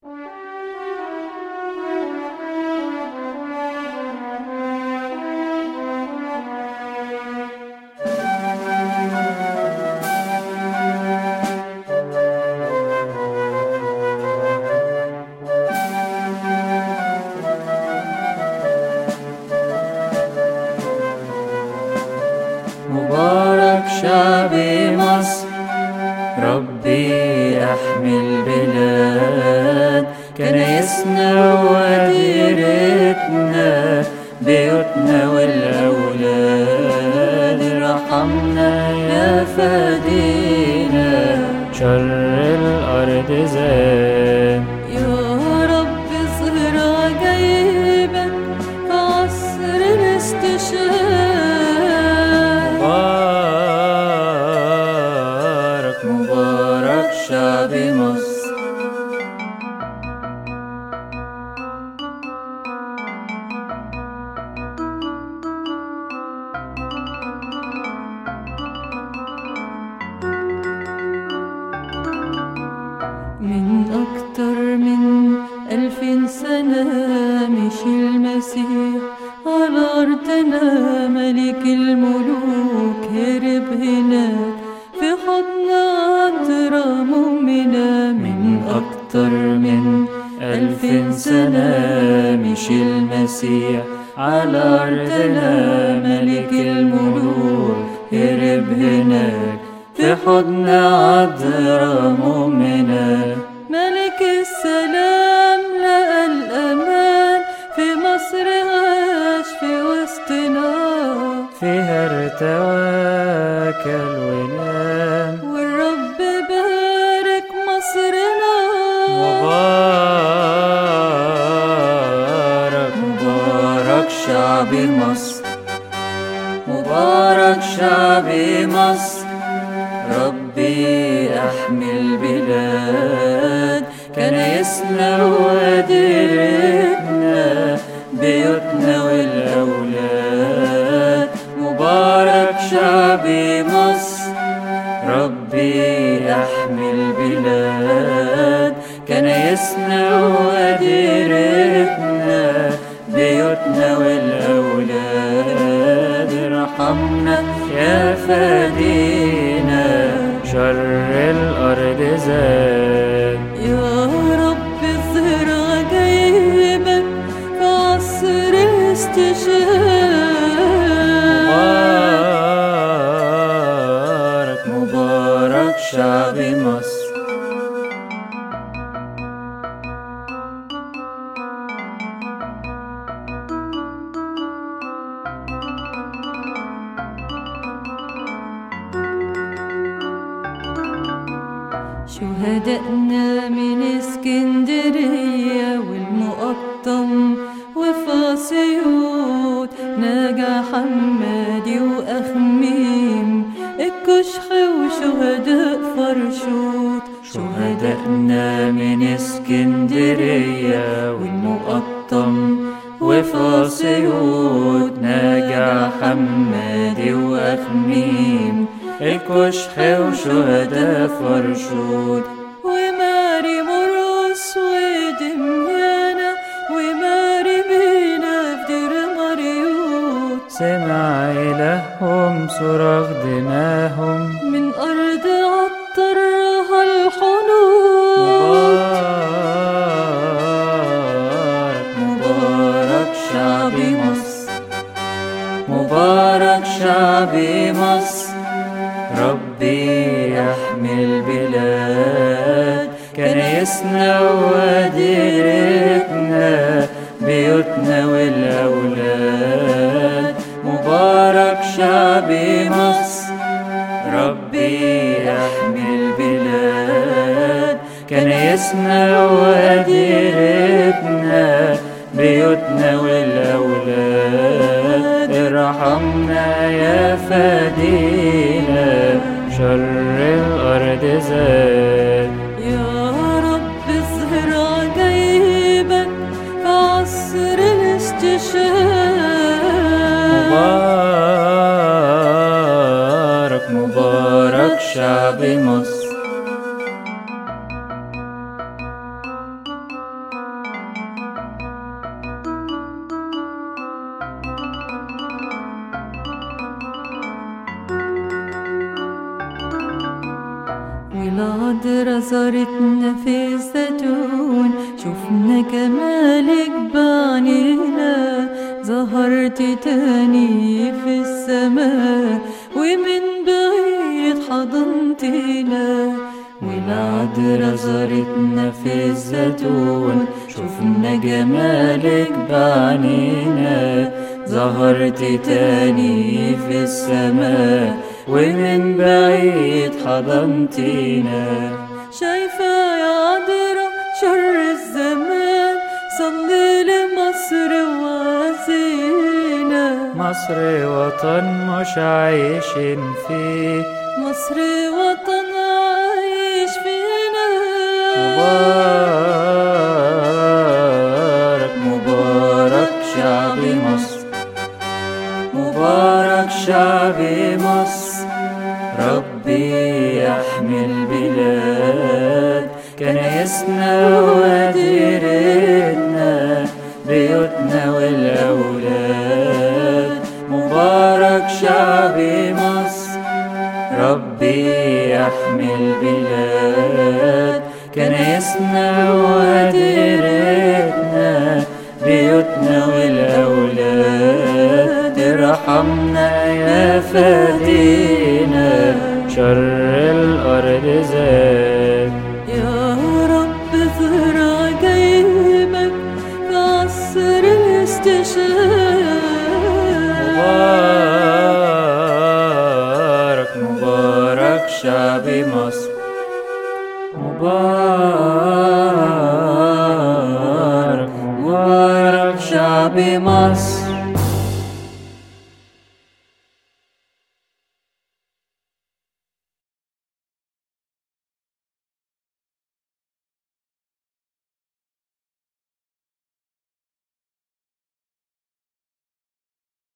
مبارك شعب مصر ربي احمي البلاد كنايسنا وديرتنا بيوتنا والاولاد رحمنا يا فدينا شر الارض زاد يا رب اظهر عجايبك في عصر الاستشهاد مبارك مبارك شعب مصر من أكتر من ألف سنة مشي المسيح على أرضنا ملك الملوك هرب هناك في حضن عذراء مؤمنة من أكتر من ألف سنة مشي المسيح على أرضنا ملك الملوك هرب هناك في حضن عذراء مؤمنة ملك السلام لقى الأمان في مصر عاش في وسطنا فيها ارتواك الونام والرب بارك مصرنا مبارك مبارك شعب مصر مبارك شعب مصر ربي احمي البلاد كنايسنا وديرتنا بيوتنا والاولاد مبارك شعب مصر ربي احمي البلاد كنايسنا وديرتنا بيوتنا والاولاد ارحمنا يا فدينا شر الارض زاد يا رب اظهر عجايبك في عصر الاستشهاد مبارك مبارك شعب مصر شهدائنا من اسكندرية والمقطم وفاسيوط ناجع حمادي وأخميم الكشح وشهداء فرشوط شهدائنا من اسكندرية والمقطم وفاسيوط ناجع حمادي وأخميم الكشح وشهداء فرشود وماري مرقص ودميانة وماري بينا في دير مريوط سمع إلههم صراخ دماهم من أرض عطرها الحنوط مبارك مبارك شعب مصر مبارك شعب مصر ربي يحمي البلاد كنايسنا وديرتنا بيوتنا والأولاد مبارك شعب مصر ربي يحمي البلاد كنايسنا وديرتنا بيوتنا والأولاد ارحمنا يا فدينا شر الأرض زاد يا رب اظهر عجايبك في عصر الاستشهاد مبارك مبارك شعب مصر والعذرة زارتنا في الزيتون شفنا جمالك بعنينا ظهرت تاني في السماء ومن بعيد حضنتنا والعذرة زارتنا في الزيتون شفنا جمالك بعنينا ظهرت تاني في السماء ومن بعيد حضنتينا شايفة يا عذرة شر الزمان صلي لمصر وعزينا مصر وطن مش عايشين فيه مصر وطن عايش فينا مبارك مبارك شعب مصر مبارك شعب مصر ربي يحمي البلاد كنايسنا وديرتنا بيوتنا والأولاد مبارك شعب مصر ربي يحمي البلاد كنايسنا وديرتنا بيوتنا والأولاد ارحمنا يا فدينا شر الأرض زاد يا رب اظهر عجايبك في عصر الاستشهاد مبارك مبارك شعب مصر مبارك مبارك شعب مصر